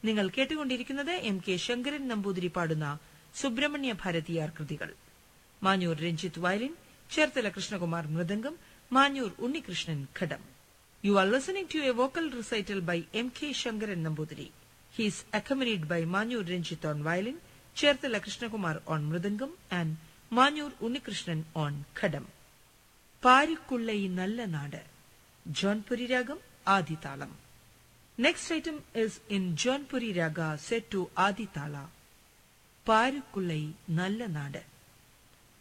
നിങ്ങൾ കേട്ടുകൊണ്ടിരിക്കുന്നത് M K Sankaran Namboothiri പാടുന്ന സുബ്രഹ്മണ്യ ഭാരതിയാർ കൃതികൾ Manjoor Ranjith violin Cherthala Krishnakumar mridangam Manjoor Unnikrishnan ghatam you are listening to a vocal recital by M K Sankaran Namboothiri he is accompanied by Manjoor Ranjith on violin Cherthala Krishnakumar on mridangam and Manjoor Unnikrishnan on ghatam പാരിക്കുള്ള ഈ നല്ല നാട് ജോൺപുരി രാഗം ആദിതാളം next item is in Jonpuri raga set to Aditala പാരുക്കുള്ള ഈ നല്ല നാട്